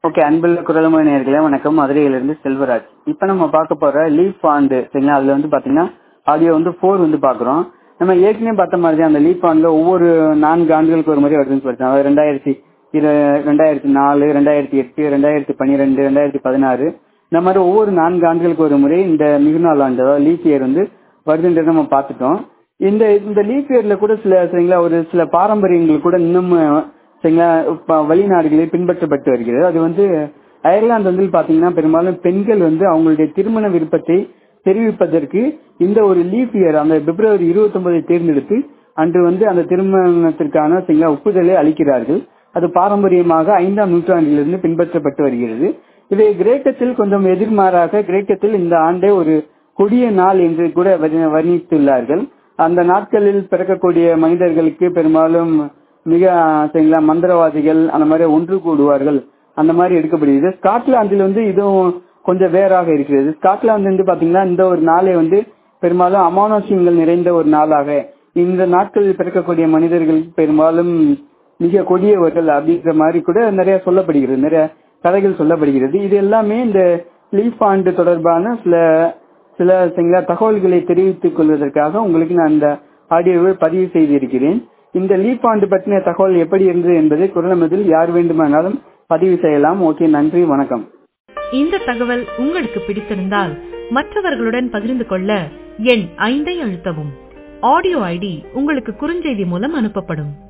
okay அன்புள்ள குரலமொழி நேர்களே வணக்கம் மதுரையிலிருந்து செல்வராஜ் இப்போ நம்ம பார்க்க போற லீஃப் ஆண்டு சரிங்களா அதுல வந்து பாத்தீங்கன்னா ஆடியோ வந்து ஃபோர் வந்து பாக்குறோம் நம்ம ஏற்கனவே பார்த்த மாதிரி தான் அந்த லீப் ஆண்ட்ல ஒவ்வொரு நான்கு ஆண்டுகளுக்கு ஒரு முறை வருதுன்னு சொல்லிட்டு அதாவது ரெண்டாயிரத்தி இரு ரெண்டாயிரத்தி நாலு ரெண்டாயிரத்தி எட்டு ரெண்டாயிரத்தி பன்னிரெண்டு ரெண்டாயிரத்தி பதினாறு இந்த மாதிரி ஒவ்வொரு நான்கு ஆண்டுகளுக்கு ஒரு முறை இந்த மிகுநாள் ஆண்டு அதாவது லீப் இயர் வந்து வருதுன்றதை நம்ம பார்த்துட்டோம் இந்த இந்த லீப் இயர்ல கூட சில சரிங்களா ஒரு சில பாரம்பரியங்கள் கூட இன்னும் சரிங்களா இப்ப வெளிநாடுகளில் பின்பற்றப்பட்டு வருகிறது அது வந்து அயர்லாந்து வந்து பாத்தீங்கன்னா பெரும்பாலும் பெண்கள் வந்து அவங்களுடைய திருமண விருப்பத்தை தெரிவிப்பதற்கு இந்த ஒரு லீப் இயர் அந்த பிப்ரவரி இருபத்தி ஒன்பதை தேர்ந்தெடுத்து அன்று வந்து அந்த திருமணத்திற்கான சரிங்களா ஒப்புதலை அளிக்கிறார்கள் அது பாரம்பரியமாக ஐந்தாம் நூற்றாண்டிலிருந்து பின்பற்றப்பட்டு வருகிறது இதை கிரேக்கத்தில் கொஞ்சம் எதிர்மாறாக கிரேக்கத்தில் இந்த ஆண்டே ஒரு கொடிய நாள் என்று கூட வர்ணித்துள்ளார்கள் அந்த நாட்களில் பிறக்கக்கூடிய மனிதர்களுக்கு பெரும்பாலும் மிக சரிங்களா மந்திரவாதிகள் அந்த மாதிரி ஒன்று கூடுவார்கள் அந்த மாதிரி எடுக்கப்படுகிறது ஸ்காட்லாந்தில் வந்து இதுவும் கொஞ்சம் வேறாக இருக்கிறது ஸ்காட்லாந்து வந்து பாத்தீங்கன்னா இந்த ஒரு நாளை வந்து பெரும்பாலும் அமானுஷ்யங்கள் நிறைந்த ஒரு நாளாக இந்த நாட்களில் பிறக்கக்கூடிய மனிதர்கள் பெரும்பாலும் மிக கொடியவர்கள் அப்படின்ற மாதிரி கூட நிறைய சொல்லப்படுகிறது நிறைய கதைகள் சொல்லப்படுகிறது இது எல்லாமே இந்த லீஃப் ஆண்டு தொடர்பான சில சில சில தகவல்களை தெரிவித்துக் கொள்வதற்காக உங்களுக்கு நான் இந்த ஆடியோவை பதிவு செய்திருக்கிறேன் இந்த லீப் ஆண்டு பற்றின தகவல் எப்படி இருந்தது என்பதை குரலமதில் யார் வேண்டுமானாலும் பதிவு செய்யலாம் ஓகே நன்றி வணக்கம் இந்த தகவல் உங்களுக்கு பிடித்திருந்தால் மற்றவர்களுடன் பகிர்ந்து கொள்ள எண் ஐந்தை அழுத்தவும் ஆடியோ ஐடி உங்களுக்கு குறுஞ்செய்தி மூலம் அனுப்பப்படும்